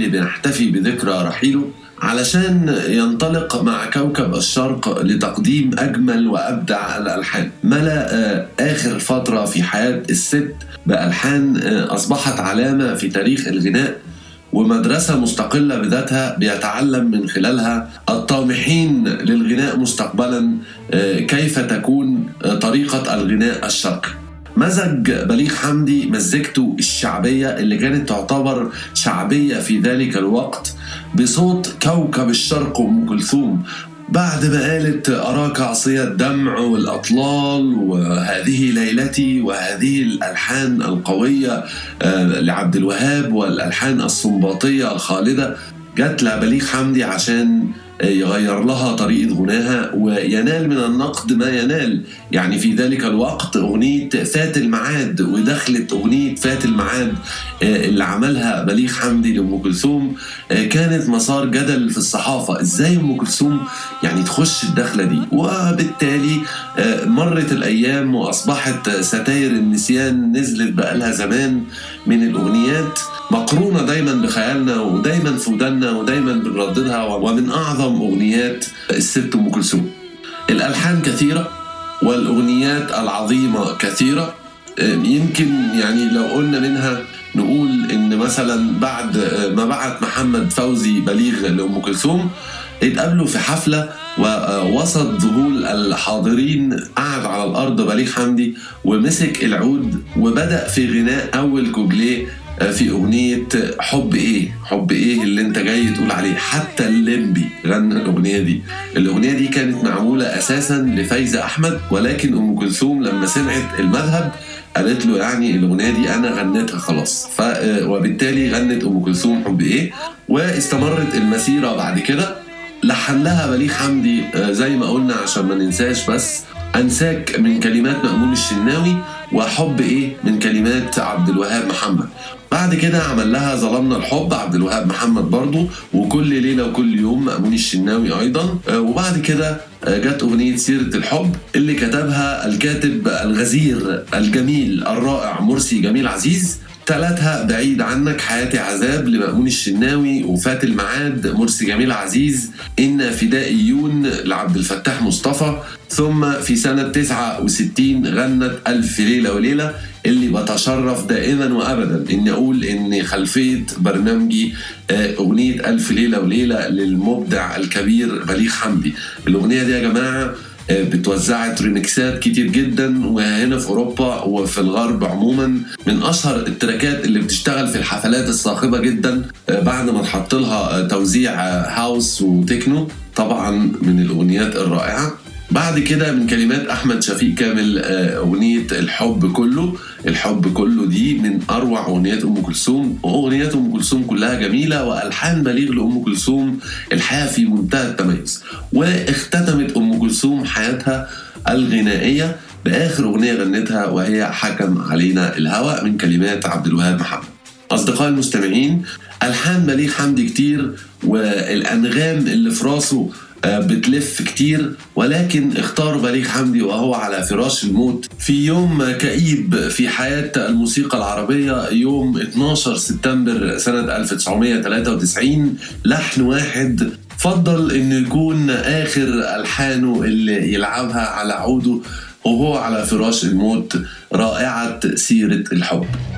اللي بنحتفي بذكرى رحيله علشان ينطلق مع كوكب الشرق لتقديم أجمل وأبدع الألحان ملأ آه، آخر فترة في حياة الست بألحان آه، أصبحت علامة في تاريخ الغناء ومدرسة مستقلة بذاتها بيتعلم من خلالها الطامحين للغناء مستقبلا آه، كيف تكون طريقة الغناء الشرقي مزج بليغ حمدي مزجته الشعبية اللي كانت تعتبر شعبية في ذلك الوقت بصوت كوكب الشرق أم كلثوم بعد ما قالت أراك عصي الدمع والأطلال وهذه ليلتي وهذه الألحان القوية آه، لعبد الوهاب والألحان الصنباطية الخالدة جت لبليغ حمدي عشان يغير لها طريقة غناها وينال من النقد ما ينال يعني في ذلك الوقت أغنية فات الميعاد ودخلت أغنية فات الميعاد آه، اللي عملها بليغ حمدي لأم كلثوم آه، كانت مسار جدل في الصحافة إزاي أم كلثوم يعني تخش الدخلة دي وبالتالي آه، مرت الأيام وأصبحت ستاير النسيان نزلت بقالها زمان من الأغنيات مقرونة دايما بخيالنا ودايما في ودنا ودايما بنرددها ومن أعظم أغنيات الست أم كلثوم الألحان كثيرة والأغنيات العظيمة كثيرة يمكن يعني لو قلنا منها نقول ان مثلا بعد ما بعت محمد فوزي بليغ لام كلثوم اتقابلوا في حفله ووسط ذهول الحاضرين قعد على الارض بليغ حمدي ومسك العود وبدا في غناء اول كوبليه آه، في أغنية حب إيه حب إيه اللي أنت جاي تقول عليه حتى الليمبي غنى الأغنية دي الأغنية دي كانت معمولة أساسا لفايزة أحمد ولكن أم كلثوم لما سمعت المذهب قالت له يعني الأغنية دي أنا غنيتها خلاص ف آه، وبالتالي غنت أم كلثوم حب إيه واستمرت المسيرة بعد كده لحن لها بليغ حمدي آه، زي ما قلنا عشان ما ننساش بس أنساك من كلمات مأمون الشناوي وحب إيه من كلمات عبد الوهاب محمد بعد كده عمل لها ظلمنا الحب عبد الوهاب محمد برضو وكل ليلة وكل يوم مأمون الشناوي أيضا آه، وبعد كده آه، جت أغنية سيرة الحب اللي كتبها الكاتب الغزير الجميل الرائع مرسي جميل عزيز تلاتها بعيد عنك حياتي عذاب لمأمون الشناوي وفات المعاد مرسي جميل عزيز إن فدائيون لعبد الفتاح مصطفى ثم في سنة 69 غنت ألف ليلة وليلة اللي بتشرف دائما وابدا اني اقول ان خلفيه برنامجي آه، اغنيه الف ليله وليله للمبدع الكبير بليغ حمدي الاغنيه دي يا جماعه آه، بتوزعت ريمكسات كتير جدا وهنا في اوروبا وفي الغرب عموما من اشهر التراكات اللي بتشتغل في الحفلات الصاخبه جدا آه، بعد ما تحط لها توزيع هاوس وتكنو طبعا من الاغنيات الرائعه بعد كده من كلمات احمد شفيق كامل آه، اغنيه الحب كله الحب كله دي من اروع اغنيات ام كلثوم واغنيات ام كلثوم كلها جميله والحان بليغ لام كلثوم الحياه في منتهى التميز واختتمت ام كلثوم حياتها الغنائيه باخر اغنيه غنتها وهي حكم علينا الهوى من كلمات عبد الوهاب محمد اصدقائي المستمعين الحان بليغ حمدي كتير والانغام اللي في راسه آه، بتلف كتير ولكن اختار بليغ حمدي وهو على فراش الموت في يوم كئيب في حياة الموسيقى العربية يوم 12 سبتمبر سنة 1993 لحن واحد فضل انه يكون اخر الحانه اللي يلعبها على عوده وهو على فراش الموت رائعة سيرة الحب